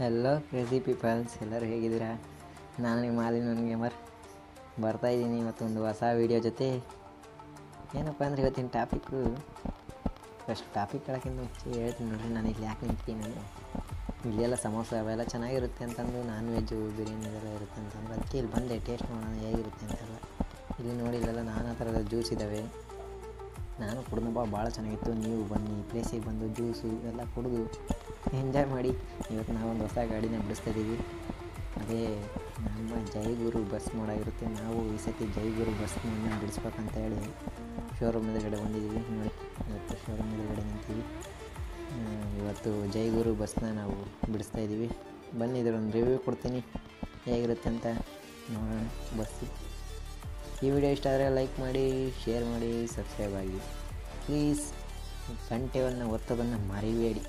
hello crazy people's ಎಲ್ಲರೂ ಹೇಗಿದ್ದೀರಾ ನಾನು ನಿಮ್ಮ ಮಾಲಿನ ಗೇಮರ್ ಬರ್ತಾಯಿದ್ದೀನಿ ಇವತ್ತೊಂದು ಹೊಸ ವೀಡಿಯೋ ಜೊತೆ ಏನಪ್ಪ ಅಂದರೆ ಇವತ್ತಿನ ಟಾಪಿಕ್ಕು ಫಸ್ಟ್ ಟಾಪಿಕ್ ಹೇಳೋಕ್ಕಿಂತ ಮುಂಚೆ ಹೇಳ್ತೀನಿ ನೋಡ್ರಿ ನಾನು ಇಲ್ಲಿ ಯಾಕೆ ನಿಂತೀನಿ ಅಂದರೆ ಇಲ್ಲೆಲ್ಲ ಸಮೋಸ ಅವೆಲ್ಲ ಚೆನ್ನಾಗಿರುತ್ತೆ ಅಂತಂದು ನಾನ್ ವೆಜ್ಜು ಬಿರಿಯಾನಿ ಅದೆಲ್ಲ ಇರುತ್ತೆ ಅಂತಂದ್ರೆ ಅದಕ್ಕೆ ಇಲ್ಲಿ ಬಂದೆ ಟೇಸ್ಟ್ ನೋಡೋಣ ಹೇಗಿರುತ್ತೆ ಅಂತೆಲ್ಲ ಇಲ್ಲಿ ನೋಡಿ ಇಲ್ಲೆಲ್ಲ ನಾನಾ ಥರದ ಜ್ಯೂಸ್ ಇದ್ದಾವೆ ನಾನು ಕುಡಿದಪ್ಪ ಭಾಳ ಚೆನ್ನಾಗಿತ್ತು ನೀವು ಬನ್ನಿ ಪ್ಲೇಸಿಗೆ ಬಂದು ಜ್ಯೂಸು ಎಲ್ಲ ಕುಡಿದು ಎಂಜಾಯ್ ಮಾಡಿ ಇವತ್ತು ನಾವೊಂದು ಹೊಸ ಗಾಡಿನ ಬಿಡಿಸ್ತಾ ಇದ್ದೀವಿ ಅದೇ ನಮ್ಮ ಜೈಗುರು ಬಸ್ ಮಾಡೋಗಿರುತ್ತೆ ನಾವು ಈ ಸತಿ ಜೈಗುರು ಬಸ್ನ ಬಿಡಿಸ್ಬೇಕಂತ ಹೇಳಿ ಶೋರೂಮ್ ಎದುರುಗಡೆ ಬಂದಿದ್ದೀವಿ ನೋಡಿ ಇವತ್ತು ಶೋರೂಮ್ ಎದುರುಗಡೆ ನಿಂತೀವಿ ಆ, ಇವತ್ತು ಜೈಗುರು ಬಸ್ನ ನಾವು ಬಿಡಿಸ್ತಾ ಇದ್ದೀವಿ ಬನ್ನಿ ಇದರೊಂದು ರಿವ್ಯೂ ಕೊಡ್ತೀನಿ ಹೇಗಿರುತ್ತೆ ಅಂತ ನೋಡೋಣ ಬಸ್ಸು ಈ ವಿಡಿಯೋ ಇಷ್ಟ ಆದರೆ ಲೈಕ್ ಮಾಡಿ ಶೇರ್ ಮಾಡಿ ಸಬ್ಸ್ಕ್ರೈಬ್ ಆಗಿ ಪ್ಲೀಸ್ ಗಂಟೆಯನ್ನು ಒತ್ತೋದನ್ನು ಮರಿಬೇಡಿ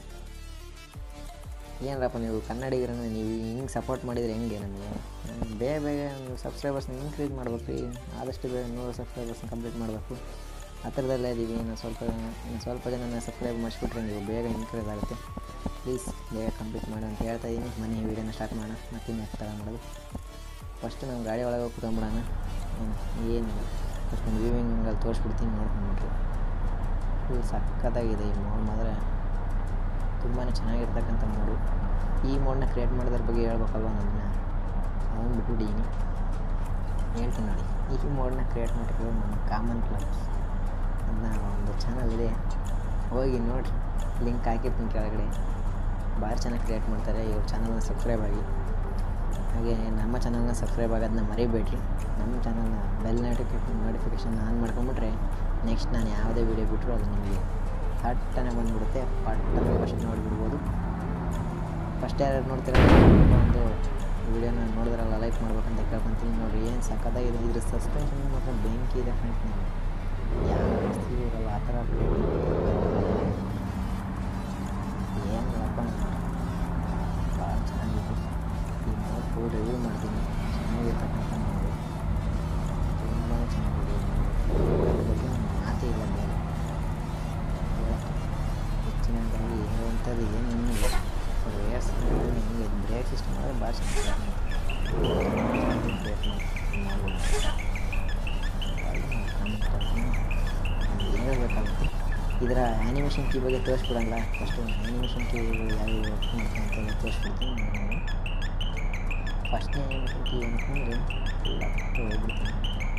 ಏನರಪ್ಪ ನೀವು ಕನ್ನಡಿಗರನ್ನ ನೀವು ಹಿಂಗೆ ಸಪೋರ್ಟ್ ಮಾಡಿದರೆ ಹೆಂಗೆ ನಮಗೆ ಹ್ಮ್, ಬೇಗ ಬೇಗ ನೀವು ಸಬ್ಸ್ಕ್ರೈಬರ್ಸ್ನ ಇನ್ಕ್ರೀಸ್ ಮಾಡ್ಬೇಕು ರೀ ಆದಷ್ಟು ಬೇಗ ನೂರು ಸಬ್ಸ್ಕ್ರೈಬರ್ಸ್ನ ಕಂಪ್ಲೀಟ್ ಮಾಡಬೇಕು ಹತ್ತಿರದಲ್ಲೇ ಇದ್ದೀವಿ ಇನ್ನು ಸ್ವಲ್ಪ ಇನ್ನು ಸ್ವಲ್ಪ ಜನನ ಸಬ್ಸ್ಕ್ರೈಬ್ ಮಾಡಿಸ್ಬಿಟ್ರೆ ನೀವು ಬೇಗ ಇನ್ಕ್ರೀಸ್ ಆಗುತ್ತೆ ಪ್ಲೀಸ್ ಬೇಗ ಕಂಪ್ಲೀಟ್ ಮಾಡು ಅಂತ ಹೇಳ್ತಾ ಇದ್ದೀನಿ ಮನೆ ವೀಡಿಯೋನ ಸ್ಟಾರ್ಟ್ ಮಾಡೋಣ ಮತ್ತಿನ್ನು ಎತ್ತ ಮಾಡೋದು ಫಸ್ಟ್ ನಾವು ಗಾಡಿ ಒಳಗೆ ಹೋಗಿ ಕುತ್ಕೊಂಬಿಡೋಣ ಏನಿಲ್ಲ ಫಸ್ಟ್ ಒಂದು ವ್ಯೂವಿಂಗಲ್ಲಿ ತೋರಿಸ್ಬಿಡ್ತೀನಿ ನೋಡ್ಕೊಂಡ್ಬಿಟ್ರಿ ಫುಲ್ ಸಖತ್ತಾಗಿದೆ ಈ ಮೋಡ್ ಮಾತ್ರ ತುಂಬಾ ಚೆನ್ನಾಗಿರ್ತಕ್ಕಂಥ ಮೋಡು ಈ ಮೋಡನ್ನ ಕ್ರಿಯೇಟ್ ಮಾಡೋದ್ರ ಬಗ್ಗೆ ಹೇಳ್ಬೇಕಲ್ವ ನನ್ನ ಅದನ್ನು ಬಿಟ್ಬಿಟ್ಟಿದ್ದೀನಿ ಹೇಳ್ತೀನಿ ನೋಡಿ ಈ ಮೋಡನ್ನ ಕ್ರಿಯೇಟ್ ಮಾಡಿರೋದು ನಮ್ಮ ಕಾಮನ್ ಕ್ಲಬ್ಸ್ ಅದನ್ನ ಒಂದು ಚಾನಲ್ ಇದೆ ಹೋಗಿ ನೋಡಿರಿ ಲಿಂಕ್ ಹಾಕಿರ್ತೀನಿ ಕೆಳಗಡೆ ಭಾರಿ ಚೆನ್ನಾಗಿ ಕ್ರಿಯೇಟ್ ಮಾಡ್ತಾರೆ ಇವ್ರ ಚಾನಲ್ನ ಸಬ್ಸ್ಕ್ರೈಬ್ ಆಗಿ ಹಾಗೆ ನಮ್ಮ ಚಾನಲ್ನ ಸಬ್ಸ್ಕ್ರೈಬ್ ಆಗೋದನ್ನ ಮರಿಬೇಡ್ರಿ ನಮ್ಮ ಚಾನಲ್ನ ಬೆಲ್ ನೋಟಿಫಿಕೇಶನ್ ನೋಟಿಫಿಕೇಷನ್ ಆನ್ ಮಾಡ್ಕೊಂಬಿಟ್ರೆ ನೆಕ್ಸ್ಟ್ ನಾನು ಯಾವುದೇ ವೀಡಿಯೋ ಬಿಟ್ಟರು ಅದು ನಿಮಗೆ ಥಟ್ಟನೆ ಬಂದುಬಿಡುತ್ತೆ ಪಟ್ಟನೆ ಫಸ್ಟ್ ನೋಡಿಬಿಡ್ಬೋದು ಫಸ್ಟ್ ಯಾರು ನೋಡ್ತೀರ ಒಂದು ವೀಡಿಯೋನ ನೋಡಿದ್ರಲ್ಲ ಲೈಕ್ ಮಾಡ್ಬೇಕಂತ ಕೇಳ್ಕೊತೀನಿ ನೋಡಿರಿ ಏನು ಸಖತ್ತಾಗಿದೆ ಇದ್ರ ಸಸ್ಪೆನ್ಷನ್ ಮಾತ್ರ ಬೆಂಕಿ ಇದೆ ಫ್ರೆಂಡ್ಸ್ ನೀವು ಯಾವ ವಸ್ತು ಇರಲ್ಲ ಆ ಥರ ಏನು ಹಾಕೊಂಡು ಭಾಳ ಚೆನ್ನಾಗಿದೆ ಈ ಮೋಡ್ ಫುಲ್ ರಿವ್ಯೂ ಮಾಡ್ತೀನಿ ಚೆನ್ನಾಗಿರ್ತಕ್ಕಂಥ ಮೋಡು ತುಂಬ ಚೆನ್ನಾಗಿದೆ ಅದ್ರ ಬಗ್ಗೆ ಮಾತೇ ಇಲ್ಲ ಬೇರೆ ಹೇಳಕ್ಕೆ ಹೆಚ್ಚಿನದಾಗಿ ಹೇಳುವಂಥದ್ದು ಏನು ಏನಿಲ್ಲ ರೇರ್ಸ್ ಹಿಂಗೆ ಬ್ರೇಕ್ ಸಿಸ್ಟಮ್ ಆದರೆ ಭಾಳ ಚೆನ್ನಾಗಿ ಬ್ರೇಕ್ ಮಾಡ್ಬೋದು ಹೇಳಬೇಕಾಗುತ್ತೆ ಇದರ ಆ್ಯನಿಮೇಷನ್ ಕೀ ಬಗ್ಗೆ ತೋರಿಸ್ಬಿಡಲ್ಲ ಫಸ್ಟು ಆ್ಯನಿಮೇಷನ್ ಕೀ ಯಾವ ವರ್ಕ್ ಮಾಡ್ತಾ ಅಂತೆಲ್ಲ ತೋರಿಸ್ಬಿಡ್ತೀನಿ ನಾನು ಫಸ್ಟ್ನೇ ಆ್ಯನಿಮೇಷನ್ ಕೀ ಅಂತಂದರೆ ಫುಲ್ ಹತ್ತು ಹೋಗ್ಬಿಡ್ತೀನಿ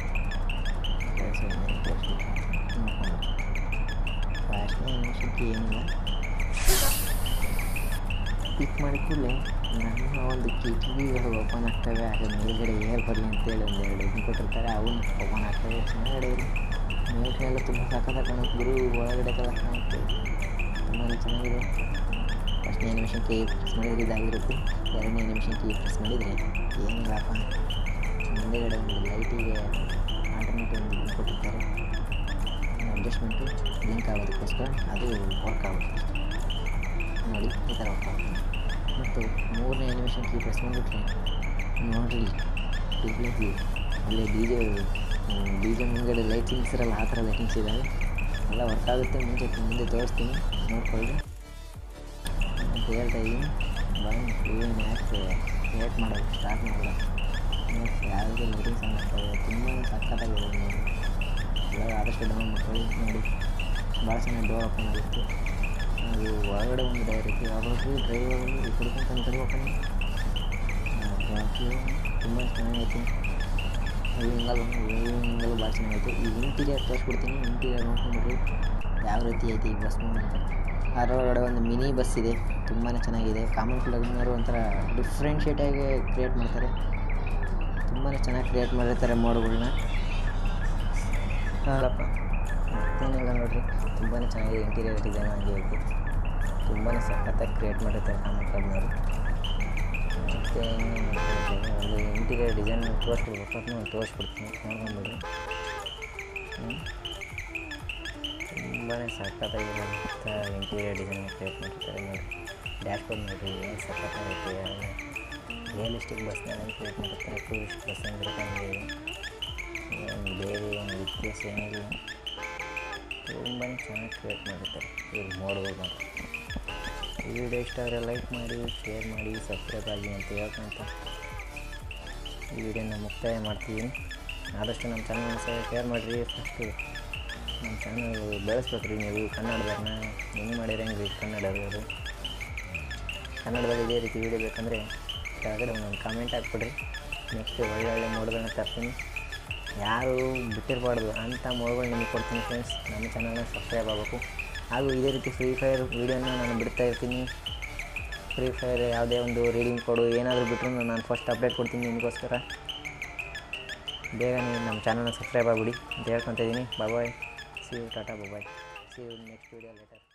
ತೋರಿಸ್ಬಿಡ್ತೀನಿ ನೋಡ್ಕೊಂಡು ಫಸ್ಟ್ನೇ ಆ್ಯನಿಮೇಷನ್ ಕೀ ಏನಿಲ್ಲ ಕ್ಲಿಕ್ ಮಾಡಿದ ಕೂಡಲೇ ನಮ್ಮ ಒಂದು ಕಿಟಕಿಗಳು ಓಪನ್ ಆಗ್ತವೆ ಅದ್ರ ಮೇಲ್ಗಡೆ ಏರ್ ಬರಲಿ ಅಂತೇಳಿ ಒಂದು ಎರಡು ಇದನ್ನು ಕೊಟ್ಟಿರ್ತಾರೆ ಅವನ್ನ ಓಪನ್ ಆಗ್ತವೆ ಚೆನ್ನಾಗಡೆ ಮೇಲ್ಗಡೆಲ್ಲ ತುಂಬ ಸಖತ್ತಾಗಿ ಕಾಣುತ್ತೆ ಗುರು ಒಳಗಡೆ ಕಲ ಕಾಣುತ್ತೆ ತುಂಬಾ ಚೆನ್ನಾಗಿದೆ ಫಸ್ಟ್ನೇ ಅನಿಮಿಷನ್ ಕೈ ಪ್ರೆಸ್ ಮಾಡಿದರೆ ಇದಾಗಿರುತ್ತೆ ಎರಡನೇ ಅನಿಮಿಷನ್ ಕೈ ಪ್ರೆಸ್ ಮಾಡಿದರೆ ಏನಿಲ್ಲಪ್ಪ ಮುಂದೆಗಡೆ ಒಂದು ಲೈಟಿಗೆ ಆಲ್ಟರ್ನೇಟಿವ್ ಒಂದು ಇದನ್ನ ಕೊಟ್ಟಿರ್ತಾರೆ ಅಡ್ಜಸ್ಟ್ಮೆಂಟು ಲಿಂಕ್ ಆಗೋದಕ್ಕೋಸ್ಕರ ಅದು ವರ್ಕ್ ಆಗುತ್ತೆ ನೋಡಿ ಈ ಥರ ವರ್ಕ್ ಆಗುತ್ತೆ ಮತ್ತು ಮೂರನೇ ಅನಿಮೇಷನ್ ಕೀ ಪ್ರೆಸ್ ಮಾಡಿಬಿಟ್ರೆ ನೋಡಿರಿ ಡಿಸ್ಪ್ಲೇಗೆ ಅಲ್ಲೇ ಡಿ ಜೆ ಡಿ ಜೆ ಮುಂದ್ಗಡೆ ಲೈಟಿಂಗ್ಸ್ ಇರಲ್ಲ ಆ ಥರ ಲೈಟಿಂಗ್ಸ್ ಇದ್ದಾವೆ ಎಲ್ಲ ವರ್ಕ್ ಆಗುತ್ತೆ ಮುಂಚೆ ಮುಂದೆ ತೋರಿಸ್ತೀನಿ ನೋಡ್ಕೊಳ್ಳಿ ಅಂತ ಹೇಳ್ತಾ ಇದ್ದೀನಿ ಬಂದು ಏನು ಯಾಕೆ ಲೇಟ್ ಮಾಡೋದು ಸ್ಟಾರ್ಟ್ ಮಾಡೋದು ನೆಕ್ಸ್ಟ್ ಯಾವುದೇ ಲೈಟಿಂಗ್ಸ್ ಅನ್ನಿಸ್ತವೆ ತುಂಬ ಸಖತ್ತಾಗಿದೆ ನೋಡಿ ಇವಾಗ ಆದಷ್ಟು ಡೌನ್ ಮಾಡ್ಕೊಳ್ಳಿ ನೋಡಿ ಭಾಳ ಚೆನ್ನಾಗಿ ಡೋರ್ ಓಪನ್ ಆಗುತ್ತೆ ಅದು ಒಳಗಡೆ ಒಂದು ಡೋರ್ ಇರುತ್ತೆ ಯಾವಾಗಲೂ ಡ್ರೈವರ್ ಈ ಕುಡ್ಕೊಂತ ಓಪನ್ ತುಂಬ ಚೆನ್ನಾಗೈತೆ ವಿವಿಂಗಲ್ ವಿವಿಂಗಲ್ ಭಾಳ ಚೆನ್ನಾಗೈತೆ ಈ ಇಂಟೀರಿಯರ್ ತೋರಿಸ್ಬಿಡ್ತೀನಿ ಇಂಟೀರಿಯರ್ ನೋಡ್ಕೊಂಡ್ಬಿಟ್ರಿ ಯಾವ ರೀತಿ ಐತೆ ಈ ಬಸ್ ನೋಡ್ ಅಂತ ಅದರೊಳಗಡೆ ಒಂದು ಮಿನಿ ಬಸ್ ಇದೆ ತುಂಬಾ ಚೆನ್ನಾಗಿದೆ ಕಾಮನ್ ಫ್ಲಗ್ನವರು ಒಂಥರ ಡಿಫ್ರೆನ್ಷಿಯೇಟಾಗಿ ಕ್ರಿಯೇಟ್ ಮಾಡ್ತಾರೆ ತುಂಬಾ ಚೆನ್ನಾಗಿ ಕ್ರಿಯೇಟ್ ಮಾಡಿರ್ತಾರೆ ಮೋಡ್ಗಳನ್ನ ಹಾಗಪ್ಪ ಮತ್ತೇನಿಲ್ಲ ನೋಡಿರಿ ತುಂಬಾ ಚೆನ್ನಾಗಿದೆ ಇಂಟೀರಿಯರ್ ಡಿಸೈನ್ ಆಗಿರುತ್ತೆ ತುಂಬಾ ಸಖತ್ತಾಗಿ ಕ್ರಿಯೇಟ್ ಮಾಡಿರ್ತಾರೆ ಕಾಮನ್ ಕ್ಲಬ್ನವರು ಮತ್ತು ಒಂದು ಇಂಟೀರಿಯರ್ ಡಿಸೈನ್ ತೋರಿಸ್ಬಿಡ್ಬೇಕು ಅಂತ ನಾನು ತೋರಿಸ್ಬಿಡ್ತೀನಿ ನೋಡ್ಕೊಂಬಿಡ್ರಿ ತುಂಬಾ ಸಖತ್ತಾಗಿರೋಂಥ ಇಂಟೀರಿಯರ್ ಡಿಸೈನ್ ಕ್ರಿಯೇಟ್ ಮಾಡಿರ್ತಾರೆ ನೋಡಿ ಡ್ಯಾಶ್ ಬೋರ್ಡ್ ನೋಡಿರಿ ಏನು ಸಖತ್ತಾಗೈತೆ ರಿಯಲಿಸ್ಟಿಕ್ ಬಸ್ನ ಹೆಂಗೆ ಕ್ರಿಯೇಟ್ ಮಾಡಿರ್ತಾರೆ ಟೂರಿಸ್ಟ್ ಬಸ್ ಹೆಂಗಿರುತ್ತೆ ಹಂಗೆ ಏನು ಬೇರೆ ಏನು ವ್ಯತ್ಯಾಸ ಏನಿಲ್ಲ ತುಂಬಾ ಚೆನ್ನಾಗಿ ಕ್ರಿಯೇಟ್ ಮಾಡಿರ್ತಾರೆ ಇವ್ರು ನೋಡ್ಬೋದು ಅಂತ ಈ ವಿಡಿಯೋ ಇಷ್ಟ ಆದರೆ ಲೈಕ್ ಮಾಡಿ ಶೇರ್ ಮಾಡಿ ಸಬ್ಸ್ಕ್ರೈಬ್ ಆಗಿ ಅಂತ ಹೇಳ್ಕೊಂತ ಈ ವಿಡಿಯೋನ ಮುಕ್ತಾಯ ಮಾಡ್ತಿದ್ದೀನಿ ಆದಷ್ಟು ನಮ್ಮ ಚಾನಲ್ನ ಸಹ ಶೇರ್ ಮಾಡಿರಿ ಫಸ್ಟು ನಮ್ಮ ಚಾನಲ್ ಬೆಳೆಸ್ಬೇಕ್ರಿ ನೀವು ಕನ್ನಡದವ್ರನ್ನ ಹೆಂಗೆ ಮಾಡಿರಿ ಹೆಂಗೆ ರೀ ಕನ್ನಡದವರು ಕನ್ನಡದಲ್ಲಿ ಇದೇ ರೀತಿ ವಿಡಿಯೋ ಬೇಕಂದರೆ ಕೆಳಗಡೆ ಒಂದೊಂದು ಕಾಮೆಂಟ್ ಹಾಕ್ಬಿಡ್ರಿ ನೆಕ್ಸ್ಟ್ ಒಳ್ಳೆ ಒಳ್ಳೆ ಮೋಡ್ಗಳನ್ನ ತರ್ತೀನಿ ಯಾರು ಬಿಟ್ಟಿರಬಾರ್ದು ಅಂಥ ಮೋಡ್ಗಳು ನಿಮಗೆ ಕೊಡ್ತೀನಿ ಫ್ರೆಂಡ್ಸ್ ನಮ್ಮ ಚಾನಲ್ನ ಸಬ್ಸ್ಕ್ರೈಬ್ ಆಗಬೇಕು ಹಾಗೂ ಇದೇ ರೀತಿ ಫ್ರೀ ಫೈರ್ ವೀಡಿಯೋನ ನಾನು ಬಿಡ್ತಾ ಇರ್ತೀನಿ ಫ್ರೀ ಫೈರ್ ಯಾವುದೇ ಒಂದು ರೀಡಿಂಗ್ ಕೊಡು ಏನಾದರೂ ಬಿಟ್ಟರು ನಾನು ಫಸ್ಟ್ ಅಪ್ಡೇಟ್ ಕೊಡ್ತೀನಿ ನಿಮಗೋಸ್ಕರ ಬೇಗ ನೀವು ನಮ್ಮ ಚಾನಲ್ನ ಸಬ್ಸ್ಕ್ರೈಬ್ ಆಗಿಬಿಡಿ ಅಂತ ಹೇಳ್ಕೊತ ಇದ್ದೀನಿ ಬಾಯ್ ಸಿ ಯು ಟಾಟಾ bye see you next video litre